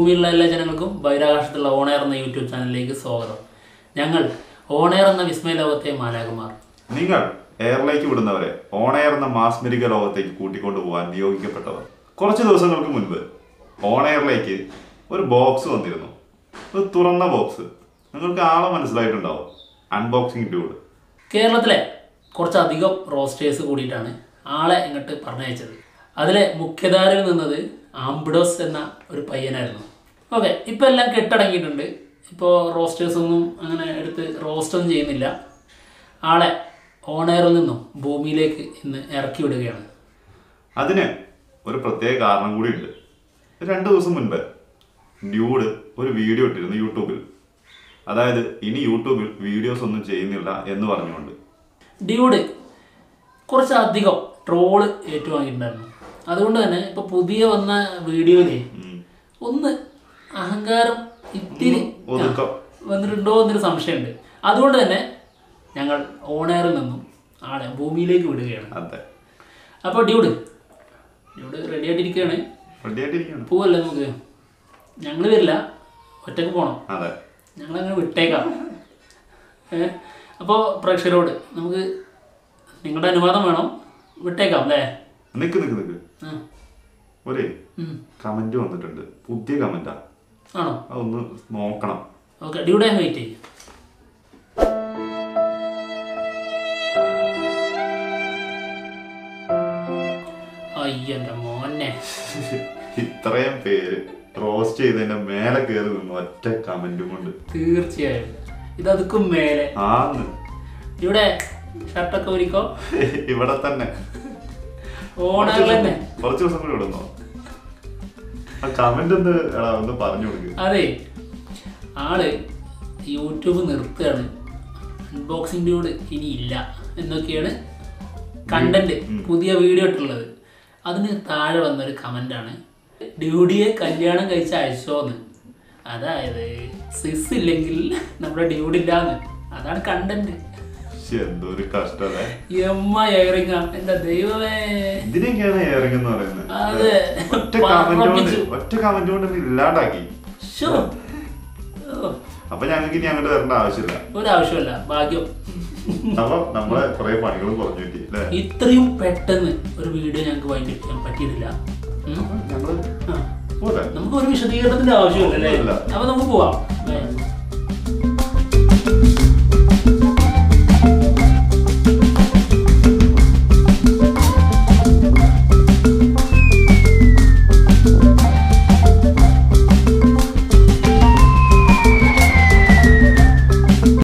ഭൂമിയിലുള്ള എല്ലാ ജനങ്ങൾക്കും ബഹിരാകാശത്തുള്ള ഓണയർ എന്ന യൂട്യൂബ് ചാനലിലേക്ക് സ്വാഗതം ഞങ്ങൾ ഓണയർ എന്ന വിസ്മയ ലോകത്തെ മാലാകുമാർ നിങ്ങൾ എയറിലേക്ക് വിടുന്നവരെ ഓൺ എയർ എന്ന മാസ്മരിക ലോകത്തേക്ക് കൂട്ടിക്കൊണ്ടു പോകാൻ നിയോഗിക്കപ്പെട്ടവർ കുറച്ച് ദിവസങ്ങൾക്ക് മുൻപ് ഓൺ എയറിലേക്ക് ഒരു ബോക്സ് വന്നിരുന്നു ഒരു തുറന്ന ബോക്സ് നിങ്ങൾക്ക് ആളെ മനസ്സിലായിട്ടുണ്ടാവും അൺബോക്സിംഗ് ഡ്യൂഡ് കേരളത്തിലെ കുറച്ചധികം റോസ്റ്റേഴ്സ് കൂടിയിട്ടാണ് ആളെ ഇങ്ങോട്ട് പറഞ്ഞയച്ചത് അതിലെ മുഖ്യധാരയിൽ നിന്നത് ആംബിഡോസ് എന്ന ഒരു പയ്യനായിരുന്നു ഓക്കെ ഇപ്പം എല്ലാം കെട്ടടങ്ങിയിട്ടുണ്ട് ഇപ്പോൾ റോസ്റ്റേഴ്സ് ഒന്നും അങ്ങനെ എടുത്ത് റോസ്റ്റ് ഒന്നും ചെയ്യുന്നില്ല ആളെ ഓണയറിൽ നിന്നും ഭൂമിയിലേക്ക് ഇന്ന് ഇറക്കി വിടുകയാണ് അതിന് ഒരു പ്രത്യേക കാരണം കൂടി ഉണ്ട് രണ്ട് ദിവസം മുൻപ് ഡ്യൂഡ് ഒരു വീഡിയോ ഇട്ടിരുന്നു യൂട്യൂബിൽ അതായത് ഇനി യൂട്യൂബിൽ വീഡിയോസ് ഒന്നും ചെയ്യുന്നില്ല എന്ന് പറഞ്ഞുകൊണ്ട് ഡ്യൂഡ് കുറച്ചധികം ട്രോള് ഏറ്റുവാങ്ങിയിട്ടുണ്ടായിരുന്നു അതുകൊണ്ട് തന്നെ ഇപ്പോൾ പുതിയ വന്ന വീഡിയോയിലേ ഉം. ഒന്ന് അഹങ്കാരം ഇത്തിരി ഒതുക്കം വന്നിട്ടുണ്ടോ എന്നൊരു സംശയമുണ്ട് അതുകൊണ്ട് തന്നെ ഞങ്ങൾ ഓണയറിൽ നിന്നും ആളെ ഭൂമിയിലേക്ക് വിടുകയാണ് അതെ അപ്പോൾ ഡ്യൂഡ് ഡ്യൂഡ് റെഡി ആയിട്ടിരിക്കുകയാണ് റെഡി ആയിട്ടിരിക്കുകയാണ് പോവല്ലേ നമുക്ക് ഞങ്ങൾ വരില്ല ഒറ്റക്ക് പോകണം അതെ ഞങ്ങളങ്ങനെ വിട്ടേക്കാം ഏ അപ്പോൾ പ്രേക്ഷകരോട് നമുക്ക് നിങ്ങളുടെ അനുവാദം വേണം വിട്ടേക്കാം അല്ലേ നിക്ക് നിക്ക് നിക്ക് ആ. ഒരേ ഉം. കമന്റ് വന്നിട്ടുണ്ട് പുതിയ കമന്റാ ആണോ അതൊന്ന് നോക്കണം ഓക്കെ ഡ്യൂഡേ വെയിറ്റ് ചെയ്യും അയ്യൻ്റെ മോനെ ഇത്രയും പേര് റോസ്റ്റ് ചെയ്തതിന്റെ മേലെ കയറി നിന്നു ഒറ്റ കമന്റും കൊണ്ട് തീർച്ചയായും ഇതതുക്കും മേലെ ആന്ന് ഇവിടെ ഷർട്ടൊക്കെ ഒരുക്കോ ഇവിടെ തന്നെ ഓണറിൽ തന്നെ കുറച്ച് ദിവസം കൂടി ഇടുന്നോ ആ കമന്റ് ഒന്ന് എടാ ഒന്ന് പറഞ്ഞു കൊടുക്ക് അതെ ആള് യൂട്യൂബ് നിർത്തുകയാണ് അൺബോക്സിംഗ് ഡ്യൂഡ് ഇനി ഇല്ല എന്നൊക്കെയാണ് കണ്ടന്റ് പുതിയ വീഡിയോ ഇട്ടുള്ളത് അതിന് താഴെ വന്നൊരു കമൻ്റാണ് ഡ്യൂഡിയെ കല്യാണം കഴിച്ച അയച്ചോന്ന് അതായത് സിസ് ഇല്ലെങ്കിൽ നമ്മുടെ ഡ്യൂഡ് ഇല്ലാന്ന് അതാണ് കണ്ടന്റ് ശ്ശെ, എന്തോ ഒരു കഷ്ടല്ലേ എമ്മ എയറിങ്ങ എന്റെ ദൈവമേ ഇതിനൊക്കെയാണ് എയറിംഗ് എന്ന് പറയുന്നത് അതെ. ഒറ്റ കമന്റ് കൊണ്ട് പറപ്പിച്ചു. ഒറ്റ കമന്റ് കൊണ്ട് ഇത് ഇല്ലാണ്ടാക്കി ശോ. ഓ, അപ്പൊ ഞങ്ങൾക്ക് ഇനി അങ്ങോട്ട് വരേണ്ട ആവശ്യമില്ല ഒരാവശ്യമല്ല ഭാഗ്യം അപ്പൊ നമ്മളെ കുറെ പണികളും കുറഞ്ഞു കിട്ടി അല്ലേ ഇത്രയും പെട്ടെന്ന് ഒരു വീഡിയോ ഞങ്ങൾക്ക് വൈൻഡ് ചെയ്യാൻ പറ്റിയിട്ടില്ല ഉം. ഞങ്ങള് ആ. പോലെ നമുക്ക് ഒരു വിശദീകരണത്തിന്റെ ആവശ്യമില്ല അല്ലേ ഇല്ല. അപ്പൊ നമുക്ക് പോവാം